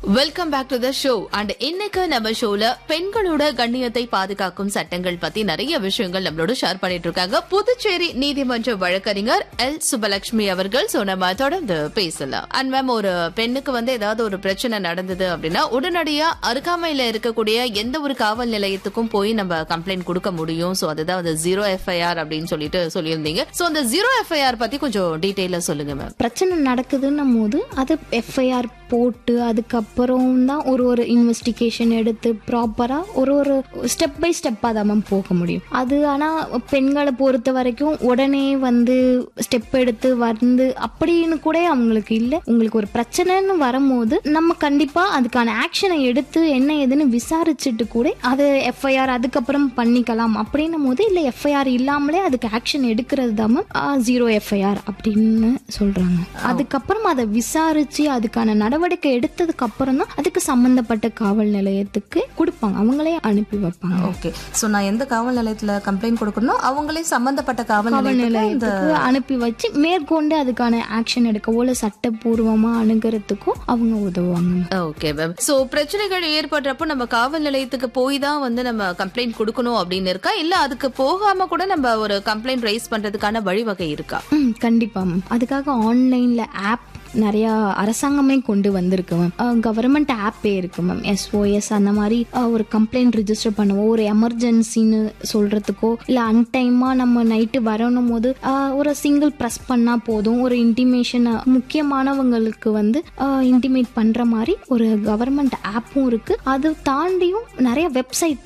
welcome back to the show and இன்னைக்கு நம்ம ஷோல பெண்களோட கண்ணியத்தை பாதுகாக்கும் சட்டங்கள் பத்தி நிறைய விஷயங்கள் நம்மளோட ஷேர் பண்ணிட்டு இருக்காங்க புதுச்சேரி நீதிமன்ற வழக்கறிஞர் எல் சுபலட்சுமி அவர்கள் சோ நம்ம தொடர்ந்து பேசலாம் அண்ட் மேம் ஒரு பெண்ணுக்கு வந்து ஏதாவது ஒரு பிரச்சனை நடந்தது அப்படின்னா உடனடியா அருகாமையில இருக்கக்கூடிய எந்த ஒரு காவல் நிலையத்துக்கும் போய் நம்ம கம்ப்ளைண்ட் கொடுக்க முடியும் சோ அதுதான் அந்த ஜீரோ எஃப்ஐஆர் அப்படின்னு சொல்லிட்டு சொல்லியிருந்தீங்க சோ அந்த ஜீரோ எஃப்ஐஆர் பத்தி கொஞ்சம் டீட்டெயிலா சொல்லுங்க மேம் பிரச்சனை நடக்குதுன்னும் போது அது எஃப்ஐஆர் போட்டு அதுக்கப்புறம் தான் ஒரு ஒரு இன்வெஸ்டிகேஷன் எடுத்து ப்ராப்பராக ஒரு ஒரு ஸ்டெப் பை ஸ்டெப்பாக தான் மேம் போக முடியும் அது ஆனால் பெண்களை பொறுத்த வரைக்கும் உடனே வந்து ஸ்டெப் எடுத்து வந்து அப்படின்னு கூட அவங்களுக்கு இல்லை உங்களுக்கு ஒரு பிரச்சனைன்னு வரும்போது நம்ம கண்டிப்பாக அதுக்கான ஆக்ஷனை எடுத்து என்ன ஏதுன்னு விசாரிச்சுட்டு கூட அதை எஃப்ஐஆர் அதுக்கப்புறம் பண்ணிக்கலாம் அப்படின்னும் போது இல்லை எஃப்ஐஆர் இல்லாமலே அதுக்கு ஆக்ஷன் எடுக்கிறது தான் மேம் ஜீரோ எஃப்ஐஆர் அப்படின்னு சொல்றாங்க அதுக்கப்புறம் அதை விசாரிச்சு அதுக்கான நடவடிக்கை எடுத்ததுக்கு அப்புறம் தான் அதுக்கு சம்பந்தப்பட்ட காவல் நிலையத்துக்கு கொடுப்பாங்க அவங்களே அனுப்பி வைப்பாங்க ஓகே சோ நான் எந்த காவல் நிலையத்துல கம்ப்ளைண்ட் கொடுக்கணும் அவங்களே சம்பந்தப்பட்ட காவல் காவல் நிலையத்துக்கு இந்த நிலையத்துக்கு அனுப்பி வச்சு மேற்கொண்டு அதுக்கான ஆக்ஷன் எடுக்கவோ இல்லை சட்டப்பூர்வமா அணுகிறதுக்கும் அவங்க உதவுவாங்க ஓகே மேம் சோ பிரச்சனைகள் ஏற்படுறப்போ நம்ம காவல் நிலையத்துக்கு போய் தான் வந்து நம்ம கம்ப்ளைண்ட் கொடுக்கணும் அப்படின்னு இருக்கா இல்ல அதுக்கு போகாம கூட நம்ம ஒரு கம்ப்ளைண்ட் ரைஸ் பண்றதுக்கான வழிவகை இருக்கா ம் கண்டிப்பா மேம் அதுக்காக ஆன்லைன்ல ஆப் நிறைய அரசாங்கமே கொண்டு வந்திருக்கு மேம் கவர்மெண்ட் ஆப்பே இருக்கு மேம் எஸ்ஓஎஸ் அந்த மாதிரி அஹ், ஒரு கம்ப்ளைண்ட் ரிஜிஸ்டர் பண்ணுவோம் ஒரு எமர்ஜென்சின்னு சொல்றதுக்கோ இல்லை அன்டைமா நம்ம நைட்டு வரணும் போது அஹ், ஒரு சிங்கிள் ப்ரெஸ் பண்ணா போதும் ஒரு இன்டிமேஷன் முக்கியமானவங்களுக்கு வந்து இன்டிமேட் பண்ற மாதிரி ஒரு கவர்மெண்ட் ஆப்பும் இருக்கு அது தாண்டியும் நிறைய வெப்சைட்